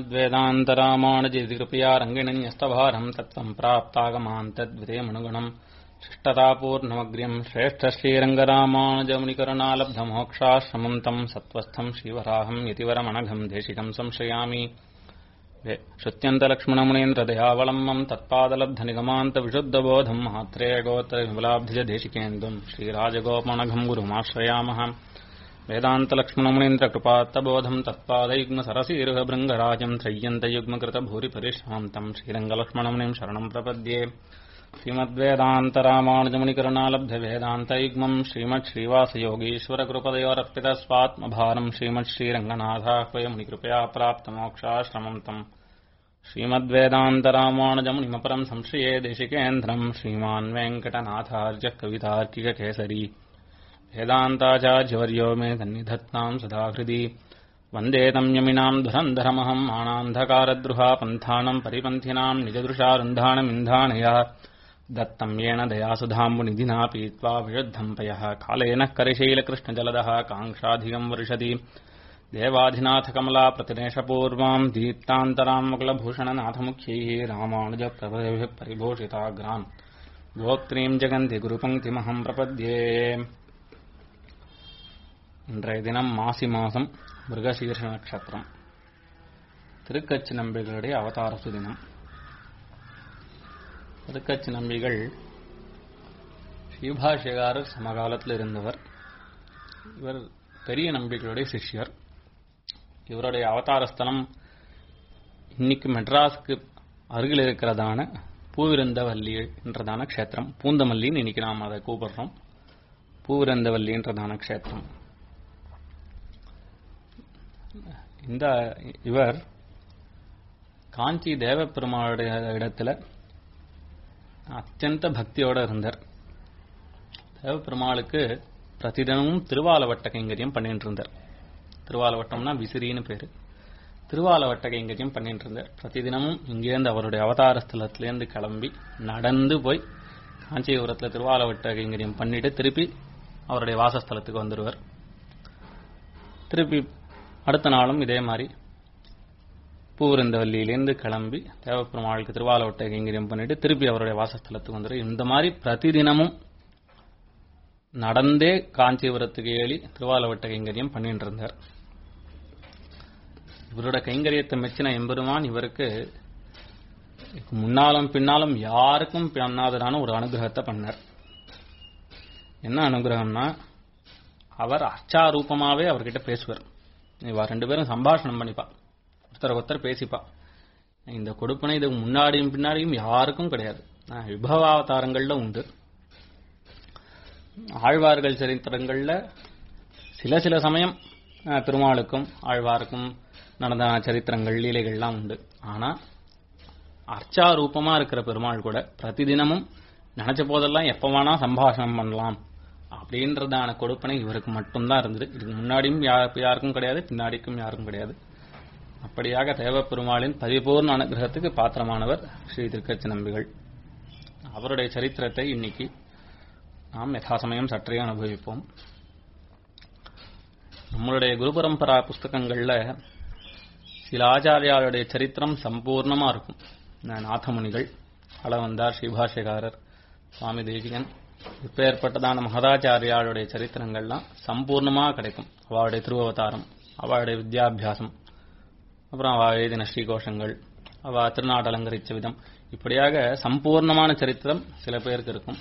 श्रीमद्वेदान्तरामानुजयति कृपया रङ्गिणन्यस्तभारम् तत्त्वम् प्राप्तागमान्तद्वितेमनुगुणम् शिष्टतापूर्णमग्र्यम् श्रेष्ठश्रीरङ्गरामानुजमुनिकरुणालब्धमोक्षाश्रमम् तम् सत्त्वस्थम् श्रीवराहम् यतिवरमणघम् देशिकम् संशयामि श्रुत्यन्तलक्ष्मणमुनीन्द्रदयावलम्बम् तत्पादलब्धनिगमान्तविशुद्धबोधम् मात्रेयगोत्रविमलाब्धिजदेशिकेन्दुम् श्रीराजगोपमणघम् गुरुमाश्रयामः वेदान्तलक्ष्मणमुनीन्द्रकृपात्तबोधम् तत्पादयुग्मसरसीरुहभृङ्गराजम् त्रय्यन्तयुग्मकृतभूरिपरिश्रान्तम् श्रीरङ्गलक्ष्मणमुनिम् शरणम् प्रपद्ये श्रीमद्वेदान्तरामानुजमुनिकरुणालब्धवेदान्तयुग्मम् श्रीमच्छ्रीवासयोगीश्वरकृपदयोरर्पितस्वात्मभारम् श्रीमच्छ्रीरङ्गनाथाह्वयमुनिकृपया प्राप्तमोक्षाश्रमम् तम् श्रीमद्वेदान्तरामानुजमुनिमपरम् संश्रये देशिकेन्द्रम् श्रीमान् वेङ्कटनाथार्य कवितार्किककेसरी वेदान्ताचार्यवर्यो मे सन्निधत्ताम् सदा हृदि वन्दे तम् यमिनाम् धुरन्धरमहम् मानान्धकारद्रुहा पन्थानम् परिपन्थिनाम् निजदृशारुन्धानमिन्धानया दत्तम् येन दयासुधाम्बुनिधिना पीत्वा विशुद्धम् पयः कालेन करिशैलकृष्णजलदः काङ्क्षाधिगम् वर्षति देवाधिनाथकमला प्रतिनेशपूर्वाम् दीप्तान्तराम् मुकुलभूषणनाथमुख्यैः रामानुजप्रभृभिः परिभूषिताग्राम् गोत्रीम् जगन्ति गुरुपङ्क्तिमहम् प्रपद्ये இன்றைய தினம் மாசி மாதம் மிருகசீர்ஷ நட்சத்திரம் திருக்கச்சி நம்பிகளுடைய அவதார சுதினம் திருக்கச்சி நம்பிகள் ஸ்ரீபாஷ்யகாரர் சமகாலத்தில் இருந்தவர் இவர் பெரிய நம்பிகளுடைய சிஷ்யர் இவருடைய அவதார ஸ்தலம் இன்னைக்கு மெட்ராஸுக்கு அருகில் இருக்கிறதான பூவிருந்தவல்லி என்றதான க்ஷேத்திரம் பூந்தமல்லின்னு இன்னைக்கு நாம் அதை கூப்பிடுறோம் பூவிருந்தவல்லின்றதான க்ஷேத்திரம் இந்த இவர் காஞ்சி தேவப்பெருமாளுடைய இடத்துல அத்தியந்த பக்தியோட இருந்தார் தேவப்பெருமாளுக்கு பிரதிதினமும் திருவாலவட்ட கைங்கரியம் பண்ணிட்டு இருந்தார் திருவாலவட்டம்னா விசிறின்னு பேரு திருவாலவட்ட கைங்கரியம் பண்ணிட்டு இருந்தார் பிரதிதினமும் இங்கேருந்து அவருடைய அவதார ஸ்தலத்திலேருந்து கிளம்பி நடந்து போய் காஞ்சிபுரத்தில் திருவாலவட்ட கைங்கரியம் பண்ணிட்டு திருப்பி அவருடைய வாசஸ்தலத்துக்கு வந்துடுவார் திருப்பி அடுத்த நாளும் இதே மாதிரி பூவிருந்தவல்லியிலேருந்து கிளம்பி தேவப்பெருமாளுக்கு திருவாலவட்டை கைங்கரியம் பண்ணிட்டு திருப்பி அவருடைய வாசஸ்தலத்துக்கு வந்துடும் இந்த மாதிரி பிரதிதினமும் நடந்தே காஞ்சிபுரத்துக்கு ஏறி திருவாலவட்ட கைங்கரியம் பண்ணிட்டு இருந்தார் இவரோட கைங்கரியத்தை மெச்சின எம்பெருமான் இவருக்கு முன்னாலும் பின்னாலும் யாருக்கும் பண்ணாததான ஒரு அனுகிரகத்தை பண்ணார் என்ன அனுகிரகம்னா அவர் அச்சாரூபமாவே அவர்கிட்ட பேசுவார் இவா ரெண்டு பேரும் சம்பாஷணம் பண்ணிப்பா ஒருத்தர் ஒருத்தர் பேசிப்பா இந்த கொடுப்பனை இதுக்கு முன்னாடியும் பின்னாடியும் யாருக்கும் கிடையாது விபவாவதாரங்கள்ல உண்டு ஆழ்வார்கள் சரித்திரங்கள்ல சில சில சமயம் பெருமாளுக்கும் ஆழ்வாருக்கும் நடந்த சரித்திரங்கள் லீலைகள்லாம் உண்டு ஆனா அர்ச்சாரூபமா இருக்கிற பெருமாள் கூட பிரதிதினமும் நினைச்ச போதெல்லாம் எப்ப வேணா சம்பாஷணம் பண்ணலாம் அப்படின்றதான கொடுப்பனை இவருக்கு மட்டும்தான் இருந்தது இதுக்கு முன்னாடியும் யாருக்கும் கிடையாது பின்னாடிக்கும் யாருக்கும் கிடையாது அப்படியாக தேவப்பெருமாளின் பரிபூர்ண அனுகிரகத்துக்கு பாத்திரமானவர் ஸ்ரீ திருக்கச்சி நம்பிகள் அவருடைய சரித்திரத்தை இன்னைக்கு நாம் யதாசமயம் சற்றே அனுபவிப்போம் நம்மளுடைய குரு பரம்பரா புஸ்தகங்கள்ல சில ஆச்சாரியாளுடைய சரித்திரம் சம்பூர்ணமா இருக்கும் நாதமுனிகள் அளவந்தார் ஸ்ரீபாஷ்யகாரர் சுவாமி தேசிகன் இப்பேற்பட்டதான மகதாச்சாரியாளுடைய சரித்திரங்கள்லாம் சம்பூர்ணமா கிடைக்கும் அவளுடைய திருவவதாரம் அவளுடைய வித்யாபியாசம் அப்புறம் அவ எழுதின ஸ்ரீகோஷங்கள் அவ திருநாடு அலங்கரிச்ச விதம் இப்படியாக சம்பூர்ணமான சரித்திரம் சில பேருக்கு இருக்கும்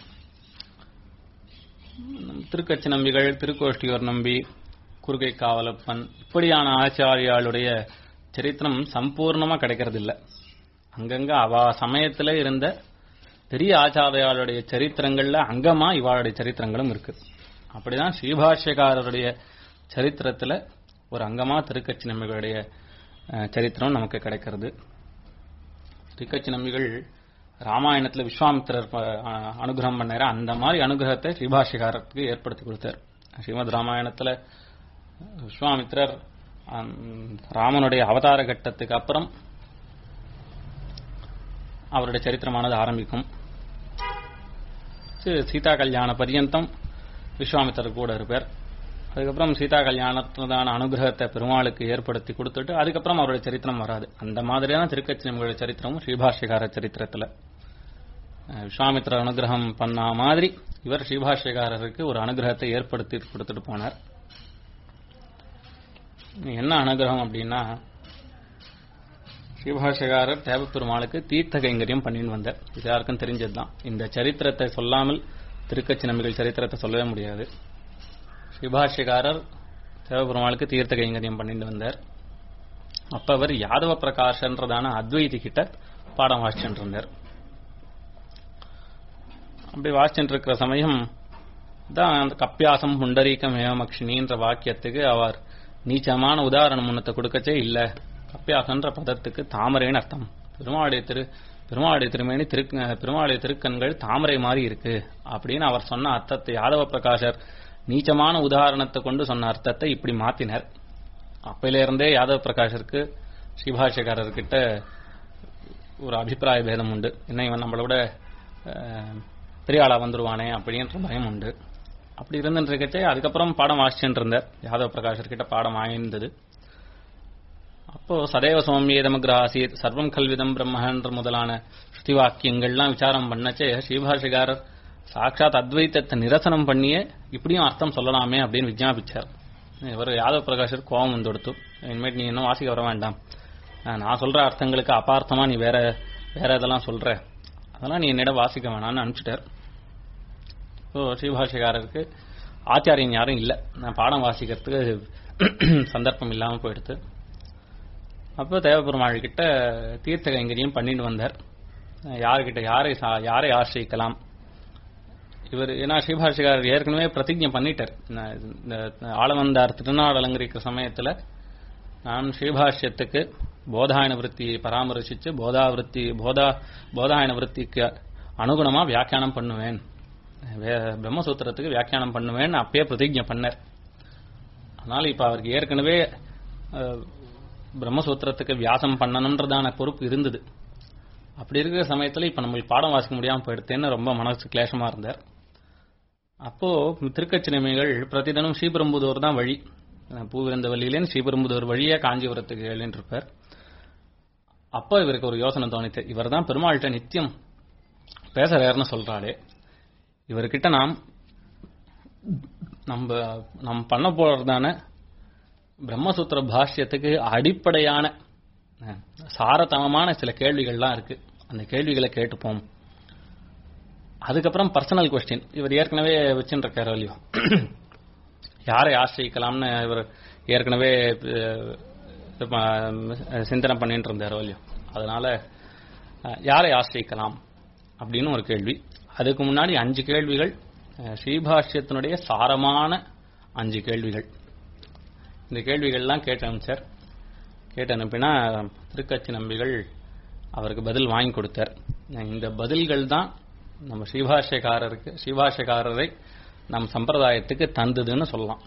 திருக்கச்சி நம்பிகள் திருக்கோஷ்டியோர் நம்பி குறுகை காவலப்பன் இப்படியான ஆச்சாரியாளுடைய சரித்திரம் சம்பூர்ணமா கிடைக்கிறது இல்லை அங்கங்க அவ சமயத்துல இருந்த பெரிய ஆச்சாரியாளுடைய சரித்திரங்கள்ல அங்கமா இவாளுடைய சரித்திரங்களும் இருக்கு அப்படிதான் ஸ்ரீபாஷ்யக்காரருடைய சரித்திரத்துல ஒரு அங்கமா திருக்கச்சி நம்பிகளுடைய சரித்திரம் நமக்கு கிடைக்கிறது திருக்கச்சி நம்பிகள் ராமாயணத்துல விஸ்வாமித்திரர் அனுகிரகம் பண்ணார அந்த மாதிரி அனுகிரகத்தை ஸ்ரீபாஷ்யக்காரருக்கு ஏற்படுத்தி கொடுத்தார் ஸ்ரீமத் ராமாயணத்துல விஸ்வாமித்திரர் ராமனுடைய அவதார கட்டத்துக்கு அப்புறம் அவருடைய சரித்திரமானது ஆரம்பிக்கும் சீதா கல்யாண பரியந்தம் விஸ்வாமித்தர் கூட இருப்பார் அதுக்கப்புறம் சீதா கல்யாணத்துதான அனுகிரகத்தை பெருமாளுக்கு ஏற்படுத்தி கொடுத்துட்டு அதுக்கப்புறம் அவருடைய சரித்திரம் வராது அந்த மாதிரியான திருக்கச்சினங்களுடைய சரித்திரமும் ஸ்ரீபாஷ்யகார சரித்திரத்துல அஹ், விஸ்வாமித்திர அனுகிரகம் பண்ண மாதிரி இவர் ஸ்ரீபாஷ்யகாரருக்கு ஒரு அனுகிரகத்தை ஏற்படுத்தி கொடுத்துட்டு போனார் என்ன அனுகிரகம் அப்படின்னா ஸ்ரீபாஷ்யகாரர் தேவப்பெருமாளுக்கு தீர்த்த கைங்கரியம் பண்ணின்னு வந்தார் இது யாருக்கும் தெரிஞ்சதுதான் இந்த சரித்திரத்தை சொல்லாமல் திருக்கச்சி நம்பிகள் சரித்திரத்தை சொல்லவே முடியாது ஸ்ரீபாஷ்யகாரர் தேவபெருமாளுக்கு தீர்த்த கைங்கரியம் பண்ணிட்டு வந்தார் அப்ப அவர் யாதவ பிரகாஷன்றதான அத்வைதி கிட்ட பாடம் வாசிச்சுட்டு இருந்தார் அப்படி வாசிச்சுட்டு இருக்கிற சமயம் தான் அந்த கப்பியாசம் புண்டரீகம் ஏமக்ஷினின்ற வாக்கியத்துக்கு அவர் நீச்சமான உதாரணம் முன்னத்தை கொடுக்கச்சே இல்ல கப்பியாசன்ற பதத்துக்கு தாமரைன்னு அர்த்தம் பெருமாளுடைய திரு பெருமாளுடைய திருமேனி திரு பெருமாளுடைய திருக்கண்கள் தாமரை மாதிரி இருக்கு அப்படின்னு அவர் சொன்ன அர்த்தத்தை யாதவ பிரகாஷர் நீச்சமான உதாரணத்தை கொண்டு சொன்ன அர்த்தத்தை இப்படி மாத்தினர் அப்பையில இருந்தே யாதவ பிரகாஷருக்கு ஸ்ரீபாஷ்யக்காரர்கிட்ட ஒரு அபிப்பிராய பேதம் உண்டு என்ன இவன் நம்மளை விட அஹ், பெரிய ஆளா வந்துருவானே அப்படின்ற பயம் உண்டு அப்படி இருந்துட்டு இருக்கச்சே அதுக்கப்புறம் பாடம் வாசிச்சுட்டு இருந்தார் யாதவ பிரகாஷர் கிட்ட பாடம் ஆயிருந்தது அப்போ சதைவ சௌமியேதமக்ர ஆசீத் சர்வம் கல்விதம் பிரம்மன்ற முதலான ஸ்ருதி வாக்கியங்கள்லாம் விசாரம் பண்ணச்சே ஸ்ரீபாஷிகாரர் சாட்சாத் அத்வைத்தத்தை நிரசனம் பண்ணியே இப்படியும் அர்த்தம் சொல்லலாமே அப்படின்னு விஜாபிச்சார் இவர் யாதவ பிரகாஷர் கோபம் வந்து கொடுத்து இனிமேட் நீ இன்னும் வாசிக்க வர வேண்டாம் அஹ் நான் சொல்ற அர்த்தங்களுக்கு அபார்த்தமா நீ வேற வேற இதெல்லாம் சொல்ற அதெல்லாம் நீ என்னிடம் வாசிக்க வேணாம்னு அனுப்பிச்சிட்டார் ஸோ ஸ்ரீபாஷிகாரருக்கு ஆச்சாரியன் யாரும் இல்லை நான் பாடம் வாசிக்கிறதுக்கு சந்தர்ப்பம் இல்லாமல் போயிடுது அப்போ தேவபெருமாள் கிட்ட தீர்த்த கைங்கரியம் பண்ணிட்டு வந்தார் யாருக்கிட்ட யாரை சா- யாரை ஆசிரிக்கலாம் இவர் ஏன்னா ஸ்ரீபாஷிகாரர் ஏற்கனவே பிரதிஜை பண்ணிட்டார் நான் இந்த ஆளவந்தார் திருநாள் அலங்கரிக்கிற சமயத்துல நான் ஸ்ரீபாஷ்யத்துக்கு போதாயன விருத்தியை பராமரிசிச்சு போதாவிருத்தி போதா போதாயன விருத்திக்கு அனுகுணமா வியாக்கியானம் பண்ணுவேன் வே- பிரம்மசூத்திரத்துக்கு வியாக்கியானம் பண்ணுவேன் அப்பயே பிரதிஜை பண்ணார் அதனால இப்ப அவருக்கு ஏற்கனவே அஹ், பிரம்மசூத்திரத்துக்கு வியாசம் பண்ணணுன்றதான பொறுப்பு இருந்தது அப்படி இருக்கிற சமயத்துல இப்ப நம்மளுக்கு பாடம் வாசிக்க முடியாம போயிடுத்தேன்னு ரொம்ப மனசு கிளேசமா இருந்தார் அப்போ திருக்கச்சினைமைகள் பிரதிதனும் ஸ்ரீபெரும்புதூர் தான் வழி அஹ் பூவிருந்த வழியிலேன்னு ஸ்ரீபெரும்புதூர் வழியா காஞ்சிபுரத்துக்கு எழுன்னு இருப்பார் அப்போ இவருக்கு ஒரு யோசனை தோணித்து இவர் தான் பெருமாள்கிட்ட நித்தியம் பேசுறாருன்னு சொல்றாளே இவர்கிட்ட நாம் நம்ம நம்ம பண்ண போறதான பிரம்மசூத்திர பாஷ்யத்துக்கு அடிப்படையான அஹ், சாரதமமான சில கேள்விகள்லாம் இருக்கு அந்த கேள்விகளை கேட்டுப்போம் அதுக்கப்புறம் பர்சனல் கொஸ்டின் இவர் ஏற்கனவே வச்சுட்டு இருக்காரு இல்லையோ யாரை ஆசிரியிக்கலாம்னு இவர் ஏற்கனவே அஹ், அஹ், சிந்தனை பண்ணிட்டு இருந்தாரோ இல்லையோ அதனால அஹ், யாரை ஆசிரியிக்கலாம் அப்படின்னு ஒரு கேள்வி அதுக்கு முன்னாடி அஞ்சு கேள்விகள் அஹ், ஸ்ரீபாஷ்யத்தினுடைய சாரமான அஞ்சு கேள்விகள் இந்த கேள்விகள்லாம் கேட்டு அனுப்பிச்சார் கேட்டு அனுப்பினா திருக்கச்சி நம்பிகள் அவருக்கு பதில் வாங்கி கொடுத்தார் இந்த பதில்கள் தான் நம்ம ஸ்ரீபாஷ்யக்காரருக்கு ஸ்ரீபாஷ்யக்காரரை நம் சம்பிரதாயத்துக்கு தந்ததுன்னு சொல்லலாம்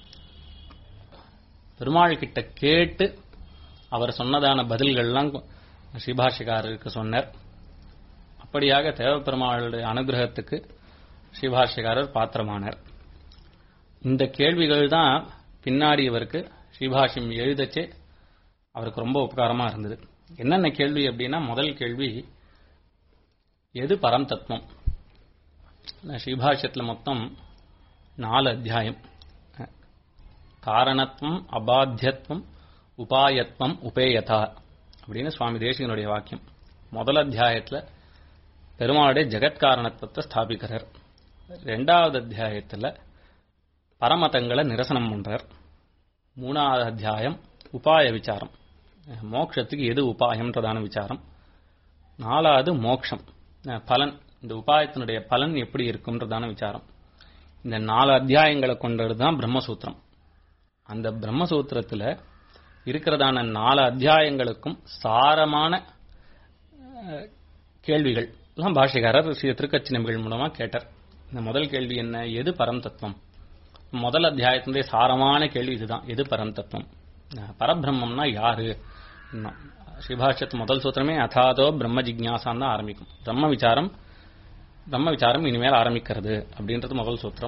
பெருமாள் கிட்ட கேட்டு அவர் சொன்னதான பதில்கள்லாம் ஸ்ரீபாஷ்யக்காரருக்கு சொன்னார் அப்படியாக தேவப்பெருமாளுடைய அனுகிரகத்துக்கு ஸ்ரீபாஷ்யக்காரர் பாத்திரமானார் இந்த கேள்விகள் தான் பின்னாடி இவருக்கு ஸ்ரீபாஷ்யம் எழுதச்சே அவருக்கு ரொம்ப உபகாரமா இருந்தது என்னென்ன கேள்வி அப்படின்னா முதல் கேள்வி எது பரம் தத்துவம் ஸ்ரீபாஷ்யத்துல மொத்தம் நாலு அத்தியாயம் காரணத்துவம் அபாத்தியத்துவம் உபாயத்வம் உபேயதா அப்படின்னு சுவாமி தேசிகனுடைய வாக்கியம் முதல் அத்தியாயத்துல பெருமாளுடைய ஜெகத்காரணத்துவத்தை ஸ்தாபிக்கிறார் ரெண்டாவது அத்தியாயத்துல பரமதங்களை நிரசனம் பண்றார் மூணாவது அத்தியாயம் உபாய விசாரம் மோட்சத்துக்கு எது உபாயம்ன்றதான விசாரம் நாலாவது மோட்சம் அஹ் பலன் இந்த உபாயத்தினுடைய பலன் எப்படி இருக்கும்ன்றதான விசாரம் இந்த நாலு அத்தியாயங்களை கொண்டது தான் பிரம்மசூத்திரம் அந்த பிரம்மசூத்திரத்துல இருக்கிறதான நாலு அத்தியாயங்களுக்கும் சாரமான அஹ், கேள்விகள் எல்லாம் பாஷிகாரர் ஸ்ரீ திருக்கச்சி நம்பிகள் மூலமா கேட்டார் இந்த முதல் கேள்வி என்ன எது பரம் தத்துவம் முதல் அத்தியாயத்தினுடைய சாரமான கேள்வி இதுதான் எது பரம் தத்துவம் அஹ், பரபிரம்மம்னா யாரு என்ன? ஸ்ரீபாஷ்யத்து முதல் சூத்திரமே அதாதோ பிரம்ம ஜிக்ஞாசான் தான் ஆரம்பிக்கும் பிரம்ம விசாரம் பிரம்ம விசாரம் இனிமேல் ஆரம்பிக்கிறது அப்படின்றது முதல் சூத்திரம்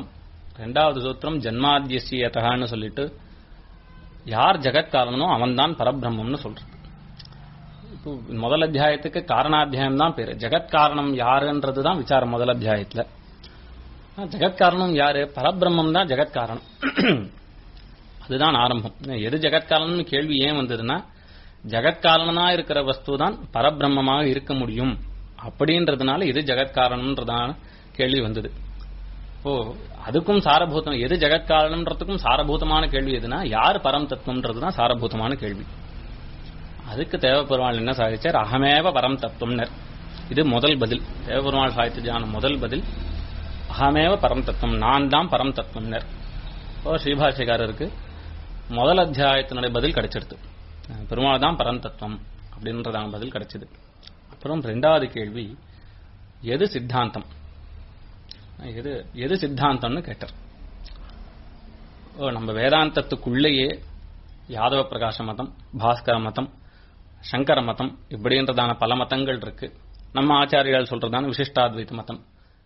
ரெண்டாவது சூத்திரம் ஜன்மாத்தியசியத்தகான்னு சொல்லிட்டு யார் ஜெகத் காரணனோ அவன்தான் பரபிரம்மம்னு சொல்றது இப்போ முதல் அத்தியாயத்துக்கு காரணாத்தியாயம் தான் பேரு ஜெகத் காரணம் யாருன்றது தான் விசாரம் முதல் அத்தியாயத்துல ஆனா, ஜெகத் காரணம் யாரு பரபிரம்மம் தான் ஜெகத் காரணம் அதுதான் ஆரம்பம் எது ஜெகத் காரணம்னு கேள்வி ஏன் வந்ததுன்னா ஜெகத்காரணனா இருக்கிற வஸ்து தான் பரபிரம்மமாக இருக்க முடியும் அப்படின்றதுனால இது ஜெகத்காரணம்ன்றதான கேள்வி வந்தது ஓ அதுக்கும் சாரபூதம் எது ஜெகத்காரணம்ன்றதுக்கும் சாரபூதமான கேள்வி எதுனா யார் பரம் தத்துவம்ன்றது தான் சாரபூதமான கேள்வி அதுக்கு தேவபெருமாள் என்ன சாதிச்சார் அகமேவ பரம் தத்துவம்னர் இது முதல் பதில் தேவபெருமாள் சாதித்த முதல் பதில் அகமேவ பரம் தத்துவம் நான் தான் பரம் தத்துவம்னர் இப்போ ஸ்ரீபாஷிகாரருக்கு முதல் அத்தியாயத்தினுடைய பதில் கிடைச்சிடுது பெருமாள் தான் பரம் தத்துவம் அப்படின்றதான பதில் கிடைச்சது அப்புறம் ரெண்டாவது கேள்வி எது சித்தாந்தம் எது எது சித்தாந்தம்னு கேட்டார் ஓ நம்ம வேதாந்தத்துக்குள்ளேயே யாதவ பிரகாச மதம் பாஸ்கர மதம் சங்கர மதம் இப்படின்றதான பல மதங்கள் இருக்கு நம்ம ஆச்சாரியால் சொல்றதான விசிஷ்டாத்வைத மதம்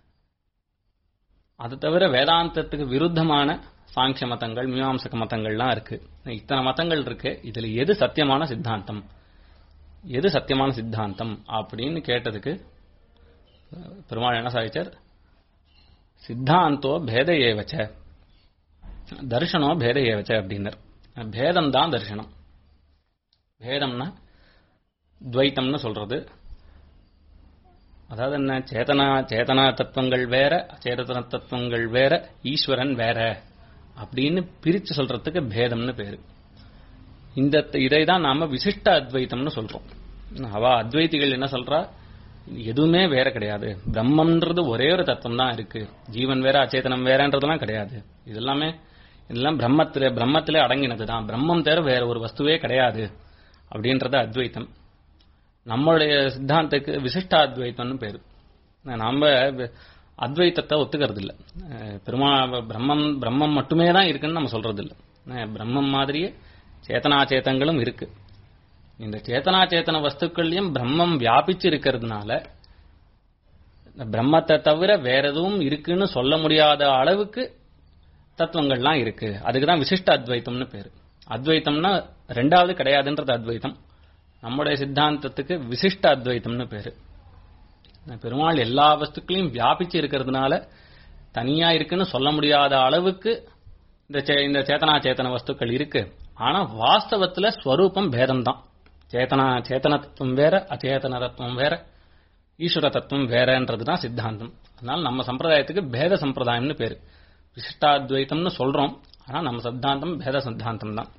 அது தவிர வேதாந்தத்துக்கு விருத்தமான சாங்கிய மதங்கள் மீமாம்சக மதங்கள்லாம் இருக்கு இத்தனை மதங்கள் இருக்கு இதுல எது சத்தியமான சித்தாந்தம் எது சத்தியமான சித்தாந்தம் அப்படின்னு கேட்டதுக்கு பெருமாள் என்ன சாதிச்சார் சித்தாந்தோ பேத ஏவச்ச தர்ஷனோ பேத ஏவச்ச அப்படின்னர் பேதம் தான் தர்ஷனம் பேதம்னா துவைத்தம்னு சொல்றது அதாவது என்ன சேதனா சேதனா தத்துவங்கள் வேற அச்சேதன தத்துவங்கள் வேற ஈஸ்வரன் வேற அப்படின்னு பிரிச்சு சொல்றதுக்கு பேதம்னு பேரு இந்த இதை தான் நாம விசிஷ்ட அத்வைத்தம்னு சொல்றோம் அவ அத்வைத்திகள் என்ன சொல்றா எதுவுமே வேற கிடையாது பிரம்மன்றது ஒரே ஒரு தத்துவம் தான் இருக்கு ஜீவன் வேற அச்சேதனம் வேறன்றதெல்லாம் கிடையாது இதெல்லாமே இதெல்லாம் பிரம்மத்திலே பிரம்மத்திலே அடங்கினது தான் பிரம்மம் தவிர வேற ஒரு வஸ்துவே கிடையாது அப்படின்றது அத்வைத்தம் நம்மளுடைய சித்தாந்தத்துக்கு விசிஷ்ட அத்வைத்தம்னு பேரு நம்ம அத்வைத்தத்தை ஒத்துக்கிறது இல்லை பெருமா பிரம்மம் பிரம்மம் மட்டுமே தான் இருக்குன்னு நம்ம சொல்றது இல்லை பிரம்மம் மாதிரியே சேத்தனாச்சேத்தங்களும் இருக்கு இந்த சேத்தனாச்சேத்தன வஸ்துக்கள்லயும் பிரம்மம் வியாபிச்சு இருக்கிறதுனால இந்த பிரம்மத்தை தவிர வேற எதுவும் இருக்குன்னு சொல்ல முடியாத அளவுக்கு தத்துவங்கள்லாம் இருக்கு அதுக்கு தான் விசிஷ்ட அத்வைத்தம்னு பேரு அத்வைத்தம்னா ரெண்டாவது கிடையாதுன்றது அத்வைத்தம் நம்முடைய சித்தாந்தத்துக்கு விசிஷ்ட அத்வைத்தம்னு பேரு பெருமாள் எல்லா வஸ்துக்களையும் வியாபிச்சு இருக்கிறதுனால தனியா இருக்குன்னு சொல்ல முடியாத அளவுக்கு இந்த இந்த சேத்தனா சேத்தன வஸ்துக்கள் இருக்கு ஆனா வாஸ்தவத்துல ஸ்வரூபம் பேதம் தான் சேத்தனா சேத்தன தத்துவம் வேற அச்சேதன தத்துவம் வேற ஈஸ்வர தத்துவம் வேறன்றது தான் சித்தாந்தம் அதனால நம்ம சம்பிரதாயத்துக்கு பேத சம்பிரதாயம்னு பேரு விசிஷ்டாத்வைத்தம்னு சொல்றோம் ஆனா நம்ம சித்தாந்தம் பேத சித்தாந்தம் தான்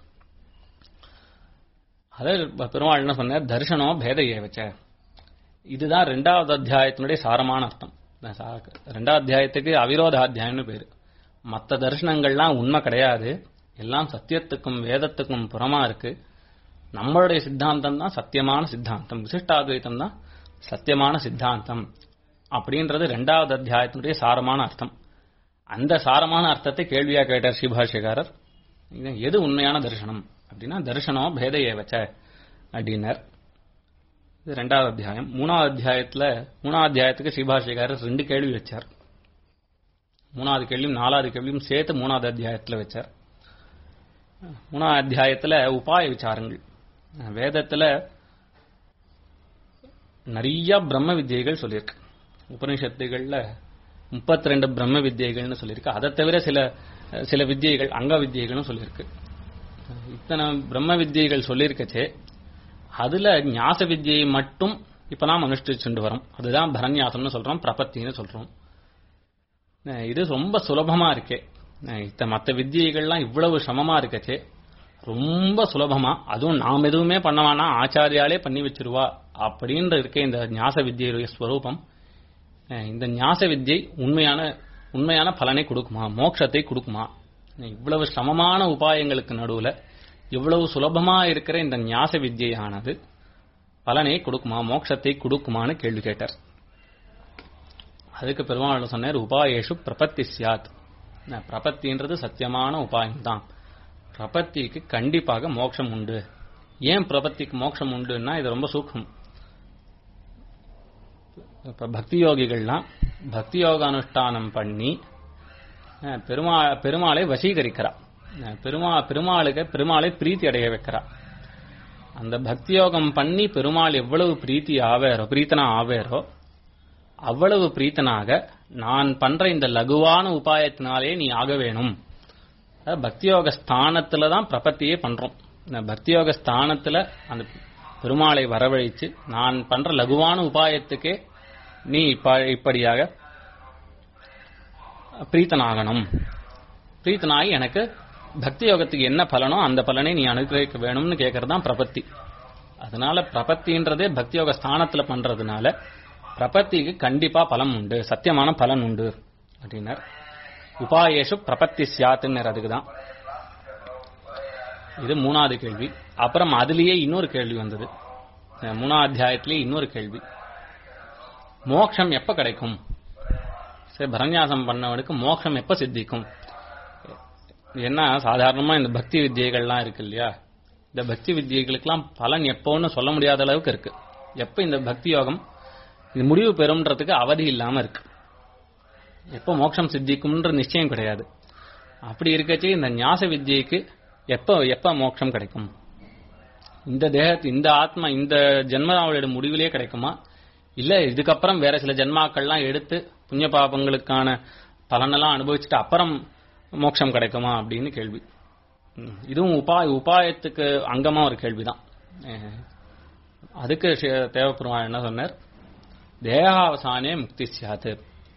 அதே பெருமாள் என்ன சொன்னார் தர்ஷனம் பேத ஏவச்ச இதுதான் ரெண்டாவது அத்தியாயத்தினுடைய சாரமான அர்த்தம் ரெண்டாவது அத்தியாயத்துக்கு அவிரோத அத்தியாயம்னு பேரு மற்ற தரிசனங்கள்லாம் உண்மை கிடையாது எல்லாம் சத்தியத்துக்கும் வேதத்துக்கும் புறமா இருக்கு நம்மளுடைய சித்தாந்தம் தான் சத்தியமான சித்தாந்தம் விசிஷ்டாத்வைத்தம் தான் சத்தியமான சித்தாந்தம் அப்படின்றது ரெண்டாவது அத்தியாயத்தினுடைய சாரமான அர்த்தம் அந்த சாரமான அர்த்தத்தை கேள்வியா கேட்டார் ஸ்ரீபாஷ்யகாரர் எது உண்மையான தரிசனம் அப்படின்னா தரிசனம் பேத ஏவச்ச அப்படின்னார் இது ரெண்டாவது அத்தியாயம் மூணாவது அத்தியாயத்துல மூணாவது அத்தியாயத்துக்கு ஸ்ரீபாஷ்யகாரர் ரெண்டு கேள்வி வச்சார் மூணாவது கேள்வியும் நாலாவது கேள்வியும் சேர்த்து மூணாவது அத்தியாயத்துல வச்சார் மூணாவது அத்தியாயத்துல உபாய விசாரங்கள் வேதத்துல நிறைய பிரம்ம வித்தியைகள் சொல்லியிருக்கு உபனிஷத்துகள்ல முப்பத்தி ரெண்டு பிரம்ம வித்தியைகள்னு சொல்லியிருக்கு அதை தவிர சில சில வித்தியைகள் அங்க வித்தியைகளும் சொல்லியிருக்கு இத்தனை பிரம்ம வித்தியைகள் சொல்லியிருக்கச்சே அதுல ஞாச வித்தியை மட்டும் இப்ப நாம் அனுஷ்டிச்சுட்டு வரோம் அதுதான் பரநியாசம்னு சொல்றோம் பிரபத்தின்னு சொல்றோம் இது ரொம்ப சுலபமா இருக்கே இத்த மற்ற வித்தியைகள்லாம் இவ்வளவு சமமா இருக்கச்சே ரொம்ப சுலபமா அதுவும் நாம் எதுவுமே பண்ணவானா ஆச்சாரியாலே பண்ணி வச்சிருவா அப்படின்ற இருக்க இந்த ஞாச வித்தியுடைய ஸ்வரூபம் இந்த ஞாச வித்தியை உண்மையான உண்மையான பலனை கொடுக்குமா மோட்சத்தை கொடுக்குமா இவ்வளவு சமமான உபாயங்களுக்கு நடுவுல இவ்வளவு சுலபமா இருக்கிற இந்த ஞாச வித்தியானது பலனை கொடுக்குமா மோட்சத்தை கொடுக்குமான்னு கேள்வி கேட்டார் அதுக்கு பெருமாள் சொன்னார் உபாயேஷு பிரபத்தி சியாத் பிரபத்தின்றது சத்தியமான உபாயம் தான் பிரபத்திக்கு கண்டிப்பாக மோட்சம் உண்டு ஏன் பிரபத்திக்கு மோட்சம் உண்டுன்னா இது ரொம்ப சூக்ஷம் இப்ப பக்தி யோகிகள்லாம் பக்தி யோக அனுஷ்டானம் பண்ணி அஹ், பெருமா பெருமாளை வசீகரிக்கிறா அஹ், பெருமா பெருமாளுக்கு பெருமாளை பிரீத்தி அடைய வைக்கிறா அந்த பக்தி யோகம் பண்ணி பெருமாள் எவ்வளவு பிரீத்தி ஆவேரோ பிரீத்தனா ஆவேரோ அவ்வளவு பிரீத்தனாக நான் பண்ற இந்த லகுவான உபாயத்தினாலே நீ ஆக வேணும் அதாவது பக்தியோக ஸ்தானத்துல தான் பிரபத்தியே பண்றோம் இந்த பக்தியோக ஸ்தானத்துல அந்த பெருமாளை வரவழைச்சு நான் பண்ற லகுவான உபாயத்துக்கே நீ இப்ப இப்படியாக பிரீத்தனாகணும் பிரீத்தனாகி எனக்கு பக்தி யோகத்துக்கு என்ன பலனோ அந்த பலனை நீ அனுகிரகிக்க வேணும்னு கேட்கறது தான் பிரபத்தி அதனால பிரபத்தின்றதே பக்தி யோக ஸ்தானத்துல பண்றதுனால பிரபத்திக்கு கண்டிப்பா பலம் உண்டு சத்தியமான பலன் உண்டு அப்படின்னார் உபாயேஷு பிரபத்தி சியாத்துன்னு அதுக்கு தான் இது மூணாவது கேள்வி அப்புறம் அதுலயே இன்னொரு கேள்வி வந்தது அஹ் மூணாவது அத்தியாயத்திலேயே இன்னொரு கேள்வி மோட்சம் எப்ப கிடைக்கும் சரி பரநியாசம் பண்ணவனுக்கு மோட்சம் எப்ப சித்திக்கும் என்ன சாதாரணமா இந்த பக்தி வித்தியைகள்லாம் இருக்கு இல்லையா இந்த பக்தி வித்தியைகளுக்கெல்லாம் பலன் எப்போன்னு சொல்ல முடியாத அளவுக்கு இருக்கு எப்ப இந்த பக்தி யோகம் இது முடிவு பெறும்ன்றதுக்கு அவதி இல்லாம இருக்கு எப்போ மோட்சம் சித்திக்கும்ன்ற நிச்சயம் கிடையாது அப்படி இருக்கச்சே இந்த ஞாச வித்தியைக்கு எப்ப எப்ப மோட்சம் கிடைக்கும் இந்த தேகத்து இந்த ஆத்மா இந்த ஜென்மாவோட முடிவிலே கிடைக்குமா இல்ல இதுக்கப்புறம் வேற சில ஜென்மாக்கள்லாம் எடுத்து புண்ணிய பாபங்களுக்கான பலனெல்லாம் அனுபவிச்சுட்டு அப்புறம் மோட்சம் கிடைக்குமா அப்படின்னு கேள்வி ம், இதுவும் உபாய உபாயத்துக்கு அங்கமா ஒரு கேள்விதான் அஹ், அதுக்கு ஸ்ரீ- தேவப்பெருமாள் என்ன சொன்னார் தேகாவசானே முக்தி சியாத்து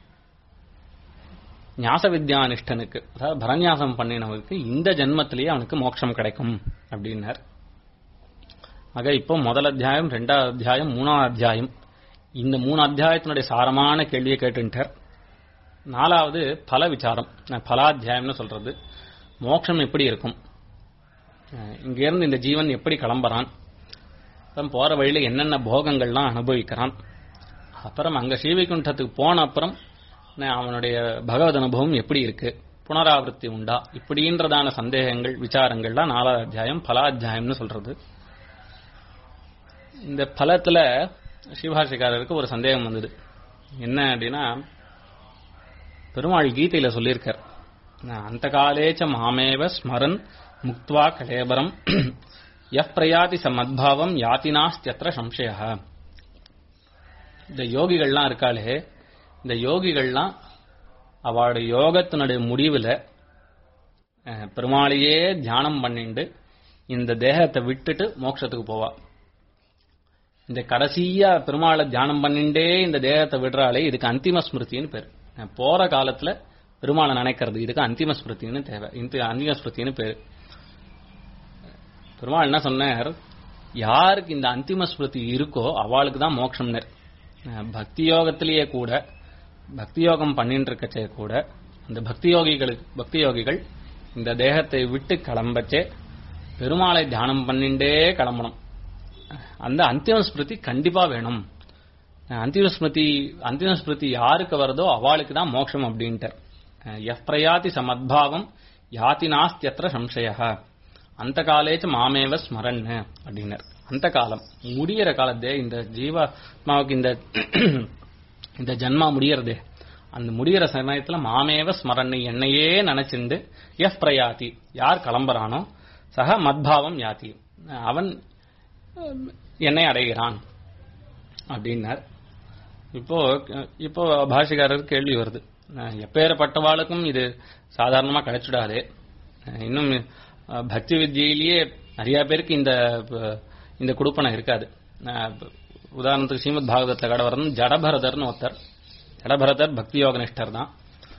ஞாச வித்யானிஷ்டனுக்கு அதாவது பரநியாசம் பண்ணினவருக்கு இந்த ஜென்மத்திலேயே அவனுக்கு மோட்சம் கிடைக்கும் அப்படின்னார் ஆக இப்போ முதல் அத்தியாயம் ரெண்டாவது அத்தியாயம் மூணாவது அத்தியாயம் இந்த மூணு அத்தியாயத்தினுடைய சாரமான கேள்வியை கேட்டுட்டார் நாலாவது பல விசாரம் அஹ் பலாத்தியாயம்னு சொல்றது மோட்சம் எப்படி இருக்கும் அஹ் இங்கிருந்து இந்த ஜீவன் எப்படி கிளம்புறான் அப்புறம் போற வழியில என்னென்ன போகங்கள்லாம் அனுபவிக்கிறான் அப்புறம் அங்க ஸ்ரீவைகுண்டத்துக்கு போன அப்புறம் ந- அவனுடைய பகவத் அனுபவம் எப்படி இருக்கு புனராவர்த்தி உண்டா இப்படின்றதான சந்தேகங்கள் விசாரங்கள்லாம் நாலாவது அத்தியாயம் பலாத்தியாயம்னு சொல்றது இந்த பலத்துல ஸ்ரீபாஷிகாரருக்கு ஒரு சந்தேகம் வந்தது என்ன அப்படின்னா பெருமாள் கீதையில சொல்லியிருக்கார் அந்த காலேச்ச மாமேவ ஸ்மரன் முக்த்வா கலேபரம் எஃப் பிரயாதி சமத்பாவம் யாத்தினாஸ்தியத்திர சம்சய இந்த யோகிகள்லாம் இருக்காளே இந்த யோகிகள்லாம் அவளுடைய யோகத்தினுடைய முடிவுல அஹ், பெருமாளையே தியானம் பண்ணிண்டு இந்த தேகத்தை விட்டுட்டு மோட்சத்துக்கு போவா இந்த கடைசியா பெருமாளை தியானம் பண்ணிண்டே இந்த தேகத்தை விடுறாளே இதுக்கு அந்திம ஸ்மிருதின்னு பேர் அஹ், போற காலத்துல பெருமாளை நினைக்கிறது இதுக்கு அந்திம ஸ்மிருதின்னு தேவை இந்த அந்திம ஸ்மிருதின்னு பேரு பெருமாள் என்ன சொன்னார் யாருக்கு இந்த அந்திம ஸ்மிருதி இருக்கோ அவளுக்கு தான் மோட்சம்னர் அஹ், பக்தி யோகத்திலேயே கூட பக்தி யோகம் பண்ணிட்டு இருக்கச்சே கூட அந்த பக்தி யோகிகளுக்கு பக்தி யோகிகள் இந்த தேகத்தை விட்டு கிளம்பச்சே பெருமாளை தியானம் பண்ணிண்டே கிளம்பணும் அந்த அந்திம ஸ்மிருதி கண்டிப்பா வேணும் அஹ், அந்திம ஸ்மிருதி அந்திம ஸ்மிருதி யாருக்கு வருதோ அவளுக்கு தான் மோட்சம் அப்படின்ட்டு எஃப் பிரயாதி சமத்பாவம் யாதி நாஸ்தியத்திர சம்சய அந்த காலேச்ச மாமேவ ஸ்மரன் அப்படின்னார் அந்த காலம் முடியிற காலத்தே இந்த ஜீவாத்மாவுக்கு இந்த இந்த ஜன்மா முடியறதே அந்த முடியிற சமயத்துல மாமேவ ஸ்மரன் என்னையே நினைச்சுண்டு எஃப் பிரயாதி யார் கிளம்புறானோ சக மத்பாவம் யாதி அவன் அஹ், என்னை அடைகிறான் அப்படின்னார் இப்போ இப்போ பாஷிகாரர் கேள்வி வருது அஹ், எப்பேறப்பட்டவாளுக்கும் இது சாதாரணமா கிடைச்சிடாது அஹ், இன்னும் அஹ், பக்தி வித்தியிலேயே நிறைய பேருக்கு இந்த அஹ், இந்த குடுப்பனை இருக்காது அஹ், உதாரணத்துக்கு ஸ்ரீமத் பாகவதத்துல கடை வரணும் ஜடபரதர்னு ஒருத்தர் ஜடபரதர் பக்தி யோக நிஷ்டர் தான்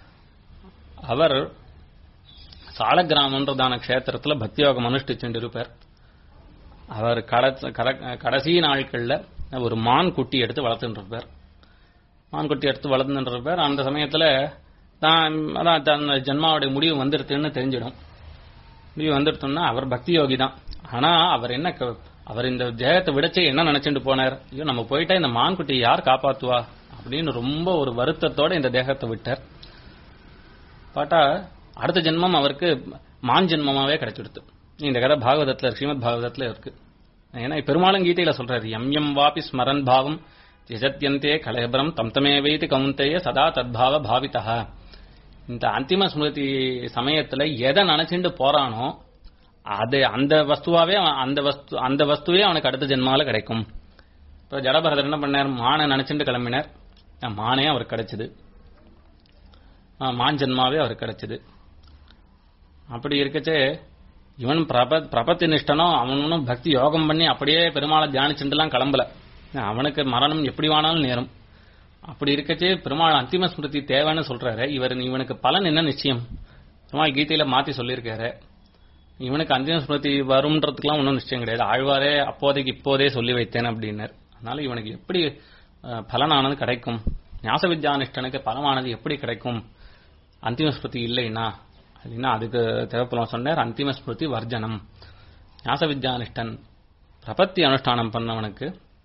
அவர் சாலக்கிராமன்றதான க்ஷேத்திரத்துல பக்தி யோகம் அனுஷ்டிச்சுட்டு இருப்பார் அவர் கட- கட- கடைசி நாட்கள்ல ஒரு மான் குட்டி எடுத்து வளர்த்துட்டு இருப்பார் மான் குட்டி எடுத்து வளர்த்துட்டு இருப்பார் அந்த சமயத்துல தான் அதான் தன் ஜென்மாவுடைய முடிவு வந்துருதுன்னு தெரிஞ்சிடும் முடிவு வந்துருத்தோம்னா அவர் பக்தி யோகி தான் ஆனா அவர் என்ன க- அவர் இந்த தேகத்தை விடச்சே என்ன நினைச்சுட்டு போனார் ஐயோ நம்ம போயிட்டா இந்த மான் குட்டியை யார் காப்பாத்துவா அப்படின்னு ரொம்ப ஒரு வருத்தத்தோட இந்த தேகத்தை விட்டார் பார்த்தா அடுத்த ஜென்மம் அவருக்கு மான் ஜென்மமாவே கிடைச்சிடுது இந்த கதை பாகவதத்துல ஸ்ரீமத் பாகவதத்துல இருக்கு ஏன்னா பெருமாளும் கீதையில சொல்றாரு எம் எம் வாபி ஸ்மரன் பாவம் தியஜத்யந்தே கலேபரம் தம் தமேவைத்து கவுந்தேய சதா தத்பாவ பாவிதா இந்த அந்திம ஸ்மிருதி சமயத்துல எதை நினைச்சுட்டு போறானோ அது அந்த வஸ்துவாவே அவன் அந்த வஸ்து அந்த வஸ்துவே அவனுக்கு அடுத்த ஜென்மால கிடைக்கும் இப்ப ஜடபரதர் என்ன பண்ணார் மானை நினைச்சுட்டு கிளம்பினார் அஹ் மானே அவருக்கு கிடைச்சது அஹ் மான் ஜென்மாவே அவருக்கு கிடைச்சது அப்படி இருக்கச்சே இவன் பிரப பிரபத்தி நிஷ்டனோ அவனும் பக்தி யோகம் பண்ணி அப்படியே பெருமாளை தியானிச்சுட்டுலாம் கிளம்பல அவனுக்கு மரணம் எப்படி வேணாலும் நேரும் அப்படி இருக்கச்சே பெருமாள் அந்திம ஸ்மிருதி தேவைன்னு சொல்றாரு இவர் இவனுக்கு பலன் என்ன நிச்சயம் பெருமாள் கீதையில மாத்தி சொல்லியிருக்காரு இவனுக்கு அந்திம ஸ்மிருதி வரும்ன்றதுக்கெல்லாம் ஒன்றும் நிச்சயம் கிடையாது ஆழ்வாரே அப்போதைக்கு இப்போதே சொல்லி வைத்தேன் அப்படின்னார் அதனால இவனுக்கு எப்படி அஹ், பலனானது கிடைக்கும் ஞாச வித்யானிஷ்டனுக்கு பலமானது எப்படி கிடைக்கும் அந்திம ஸ்மிருதி இல்லைன்னா அப்படின்னா அதுக்கு தேவைப்படும் சொன்னார் அந்திம ஸ்மிருதி வர்ஜனம் ஞாச வித்யானிஷ்டன் பிரபத்தி அனுஷ்டானம் பண்ணவனுக்கு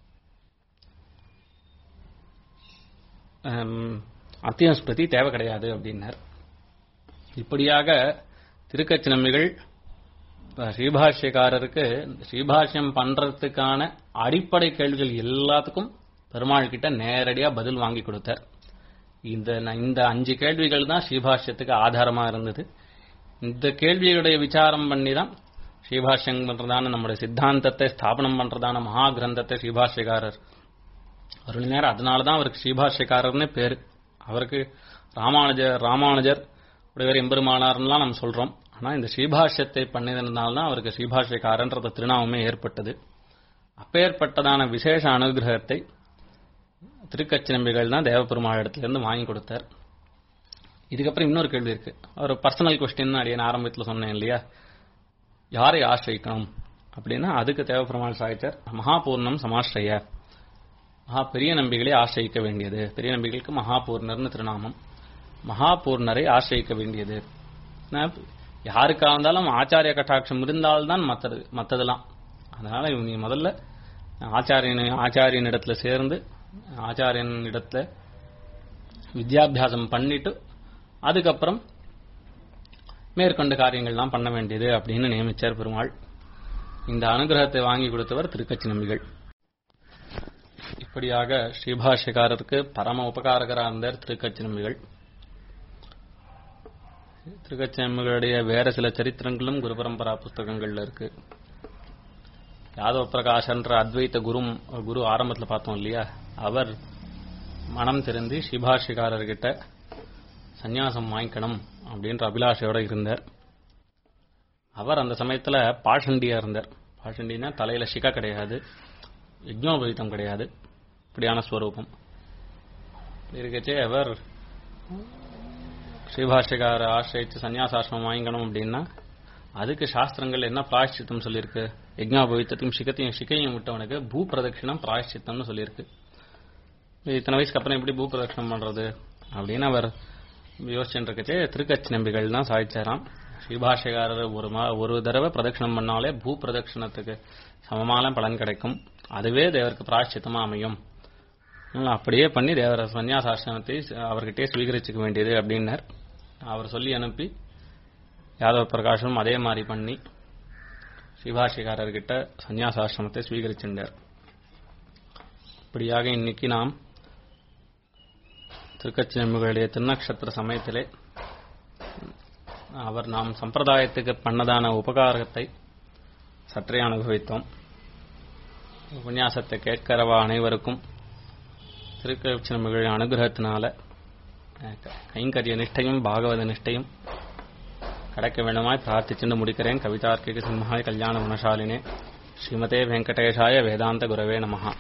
ஹம், அந்திம ஸ்மிருதி தேவை கிடையாது அப்படின்னார் இப்படியாக திருக்கச்சி நம்பிகள் இப்ப ஸ்ரீபாஷ்யக்காரருக்கு ஸ்ரீபாஷ்யம் பண்றதுக்கான அடிப்படை கேள்விகள் எல்லாத்துக்கும் பெருமாள் கிட்ட நேரடியா பதில் வாங்கி கொடுத்தார் இந்த இந்த அஞ்சு கேள்விகள் தான் ஸ்ரீபாஷ்யத்துக்கு ஆதாரமா இருந்தது இந்த கேள்விகளுடைய விசாரம் பண்ணி தான் ஸ்ரீபாஷ்யம் பண்றதான நம்முடைய சித்தாந்தத்தை ஸ்தாபனம் பண்றதான மகா கிரந்தத்தை ஸ்ரீபாஷ்யக்காரர் அருளினார் அதனால தான் அவருக்கு ஸ்ரீபாஷ்யக்காரர்னு பேரு அவருக்கு ராமானுஜர் ராமானுஜர் உடையவர் எம்பெருமானார்லாம் நம்ம சொல்றோம் ஆனா இந்த ஸ்ரீபாஷ்யத்தை பண்ணியதுனால தான் அவருக்கு ஸ்ரீபாஷ்யக்காரன்ற திருநாமமே ஏற்பட்டது அப்பேற்பட்டதான விசேஷ அனுகிரகத்தை திருக்கச்சி நம்பிகள் தான் தேவபெருமாள் இடத்திலிருந்து வாங்கி கொடுத்தார் இதுக்கப்புறம் இன்னொரு கேள்வி இருக்கு ஒரு பர்சனல் கொஸ்டின் அடியேன் ஆரம்பத்தில் சொன்னேன் இல்லையா யாரை ஆசிரியிக்கணும் அப்படின்னா அதுக்கு தேவபெருமாள் சாய்ச்சார் மகாபூர்ணம் சமாஸ்ரய மகா பெரிய நம்பிகளை ஆசிரியிக்க வேண்டியது பெரிய நம்பிகளுக்கு மகாபூர்ணர்னு திருநாமம் மகாபூர்ணரை ஆசிரியிக்க வேண்டியது நான் யாருக்கா இருந்தாலும் ஆச்சாரிய கட்டாட்சம் இருந்தால்தான் மற்றது மற்றதெல்லாம் அதனால இவங்க நீ முதல்ல ஆச்சாரியன் ஆச்சாரியன் இடத்துல சேர்ந்து ஆச்சாரியன் இடத்துல வித்யாபியாசம் பண்ணிட்டு அதுக்கப்புறம் மேற்கொண்ட காரியங்கள்லாம் பண்ண வேண்டியது அப்படின்னு நியமிச்சார் பெருமாள் இந்த அனுகிரகத்தை வாங்கி கொடுத்தவர் திருக்கச்சி நம்பிகள் இப்படியாக ஸ்ரீபாஷ்யக்காரருக்கு பரம உபகாரகராக இருந்தார் திருக்கச்சி நம்பிகள் திருக்கச்சி நம்பிகளுடைய வேற சில சரித்திரங்களும் குரு பரம்பரா புஸ்தகங்கள்ல இருக்கு யாதவ பிரகாஷன்ற அத்வைத்த குரு குரு ஆரம்பத்தில் பார்த்தோம் இல்லையா அவர் மனம் திருந்தி ஸ்ரீபாஷ்யக்காரர்கிட்ட சந்நியாசம் வாங்கிக்கணும் அப்படின்ற அபிலாஷையோட இருந்தார் அவர் அந்த சமயத்துல பாஷண்டியா இருந்தார் பாஷண்டினா தலையில சிகா கிடையாது யஜ்னோபவீதம் கிடையாது இப்படியான ஸ்வரூபம் இருக்கச்சே அவர் ஸ்ரீபாஷ்யக்கார ஆசிரியிச்சு சன்னியாசாசிரமம் வாங்கிக்கணும் அப்படின்னா அதுக்கு சாஸ்திரங்கள் என்ன பிராயஷ்சித்தம் சொல்லியிருக்கு யஜ்ஞாபவித்தத்தையும் சிகத்தையும் சிகையும் விட்டவனுக்கு பூ பிரதட்சிணம் பிராயஷ்சித்தம்னு சொல்லியிருக்கு இத்தனை வயசுக்கு அப்புறம் எப்படி பூ பிரதட்சிணம் பண்றது அப்படின்னு அவர் யோசிச்சுட்டு இருக்கச்சே திருக்கச்சி நம்பிகள் தான் சாதிச்சாராம் ஸ்ரீபாஷ்யக்காரர் ஒரு மா ஒரு தடவை பிரதட்சிணம் பண்ணாலே பூ பிரதட்சிணத்துக்கு சமமான பலன் கிடைக்கும் அதுவே தேவருக்கு பிராயஷ்சித்தமா அமையும் அதனால அப்படியே பண்ணி தேவர சன்னியாசாசிரமத்தை அவர்கிட்டயே ஸ்வீகரிச்சுக்க வேண்டியது அப்படின்னார் அவர் சொல்லி அனுப்பி யாதவ பிரகாஷும் அதே மாதிரி பண்ணி ஸ்ரீபாஷ்யக்காரர்கிட்ட சன்னியாசாசிரமத்தை ஸ்வீகரிச்சிருந்தார் இப்படியாக இன்னைக்கு நாம் திருக்கச்சி நம்பிகளுடைய திருநக்ஷத்திர சமயத்திலே அவர் நாம் சம்பிரதாயத்துக்கு பண்ணதான உபகாரத்தை சற்றே அனுபவித்தோம் உபன்யாசத்தை கேட்கிறவா அனைவருக்கும் திருக்கச்சி நம்பிகளின் அனுகிரகத்தினால கைங்கரிய நிஷ்டையும் பாகவத நிஷ்டையும் கிடைக்க வேண்டுமாய் பிரார்த்திச்சுண்டு முடிக்கிறேன் கவிதார்க்கிக சிம்ஹாய் கல்யாண குணசாலினே ஸ்ரீமதே வெங்கடேஷாய வேதாந்த குரவே நமஹா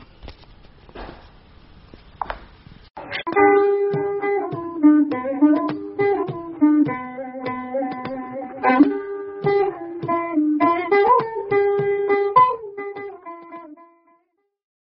Thank you.